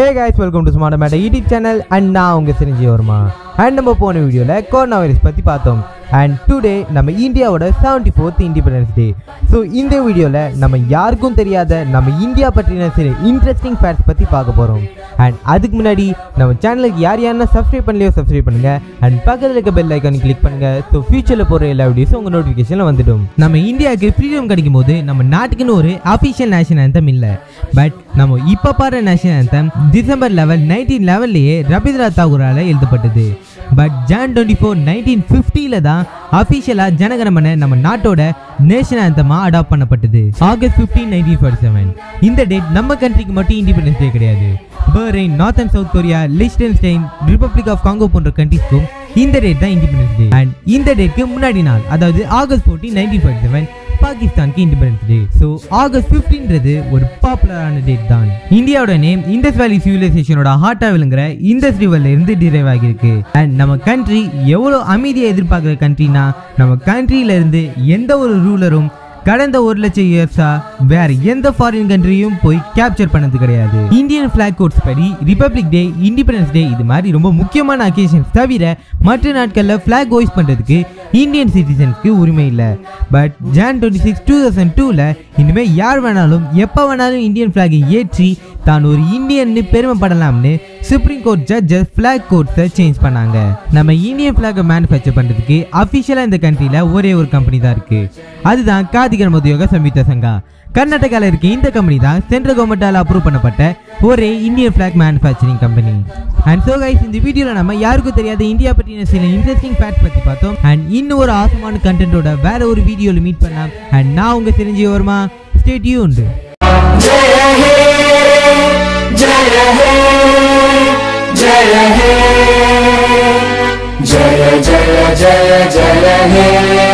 hey guys welcome to smart mate YouTube channel and நான் உங்கள் சிரிஞ்சி வருமா அண்ட் நம்ம போன வீடியோவில் கொரோனா வைரஸ் பற்றி பார்த்தோம் அண்ட் டுடே நம்ம இந்தியாவோட seventy fourth Independence Day so இந்த வீடியோவில் நம்ம யாருக்கும் தெரியாத நம்ம இந்தியா பற்றின சில இன்ட்ரெஸ்டிங் ஃபேக்ட்ஸ் பற்றி பார்க்க போகிறோம் அண்ட் அதுக்கு முன்னாடி நம்ம சேனலுக்கு யார் யாருன்னா சப்ஸ்கிரைப் பண்ணலையோ சப்ஸ்கிரைப் பண்ணுங்க அண்ட் பக்கத்தில் இருக்க பெல் ஐக்கான் கிளிக் பண்ணுங்க ஸோ ஃபியூச்சரில் போகிற எல்லா வீடியோஸும் உங்கள் நோட்டிஃபிகேஷனில் வந்துடும் நம்ம இந்தியாவுக்கு ஃப்ரீடம் கிடைக்கும் போது நம்ம நாட்டுக்குன்னு ஒரு அஃபிஷியல் நேஷனல் anthem இல்லை பட் நம்ம இப்போ பாடுற national anthem December eleven nineteen லெவல்லையே ரவீந்திரநாத் தாகூரால் எழுதப்பட்டது but Jan twenty four nineteen ஃபிஃப்டியில் தான் அஃபிஷியலாக ஜனகணமன நம்ம நாட்டோட நேஷனல் ஆந்தமாக அடாப்ட் பண்ணப்பட்டது August fifteen nineteen forty seven இந்த டேட் நம்ம கண்ட்ரிக்கு மட்டும் இண்டிபெண்டன்ஸ் டே கிடையாது Bahrain north and south Korea Liechtenstein republic of Congo போன்ற கண்ட்ரிஸ்க்கும் இந்த டேட் தான் இண்டிபெண்டன்ஸ் டே அண்ட் இந்த டேட்க்கு முன்னாடி நாள் அதாவது August fourteen nineteen forty seven பாகிஸ்தானுக்கு இண்டிபெண்டன்ஸ் டே ஸோ ஆகஸ்ட் ஃபிஃப்டீன்றது ஒரு பாப்புலரான டேட் தான் இந்தியாவோட நேம் இண்டஸ் வேலி சிவிலைசேஷனோட ஹார்ட்டா விளங்குற இண்டஸ் ரிவர்ல இருந்து டிரைவ் ஆகியிருக்கு அண்ட் நம்ம கண்ட்ரி எவ்வளோ அமைதியை எதிர்பார்க்குற கண்ட்ரினா நம்ம கண்ட்ரியில இருந்து எந்த ஒரு ரூலரும் கடந்த ஒரு லட்சம் இயர்ஸா வேற எந்த ஃபாரின் கண்ட்ரியும் போய் கேப்சர் பண்ணது கிடையாது இந்தியன் ஃபிளாக் கோட்ஸ் படி ரிபப்ளிக் டே இண்டிபெண்டன்ஸ் டே இது மாதிரி ரொம்ப முக்கியமான அக்கேஷன்ஸ் தவிர மற்ற நாட்களில் ஃபிளாக் ஹோய்ஸ் பண்ணுறதுக்கு இந்தியன் சிட்டிசன்ஸ்க்கு உரிமை இல்லை but Jan twenty six two thousand டூவில் இனிமேல் யார் வேணாலும் எப்போ வேணாலும் இந்தியன் ஃபிளாகை ஏற்றி தான் ஒரு இந்தியன்னு பெருமைப்படலாம்னு சுப்ரீம் கோர்ட் ஜட்ஜஸ் ஃபிளாக் கோட்ஸை சேஞ்ச் பண்ணாங்க நம்ம இந்தியன் ஃபிளாகை மேனுஃபேக்சர் பண்ணுறதுக்கு அஃபிஷியலாக இந்த கண்ட்ரியில் ஒரே ஒரு கம்பெனி தான் இருக்குது அதுதான் காதிகர் மதுயோக சம்யுக்த சங்கா கர்நாடகாவில் இருக்க இந்த கம்பெனி தான் சென்ட்ரல் கவர்மெண்டால் அப்ரூவ் பண்ணப்பட்ட ஒரே Indian flag manufacturing company and so guys இந்த வீடியோவில் நம்ம யாருக்கும் தெரியாத இந்தியா பற்றின சில இன்ட்ரெஸ்டிங் ஃபேக்ட் பற்றி பார்த்தோம் அண்ட் இன்னும் ஒரு ஆசமான கண்டென்ட்டோட வேற ஒரு வீடியோவில் மீட் பண்ணலாம் அண்ட் நான் உங்கள் தெரிஞ்சு வருமா ஸ்டே டியூன்டு जय हे जय हे जय हे जय जय जय जय हे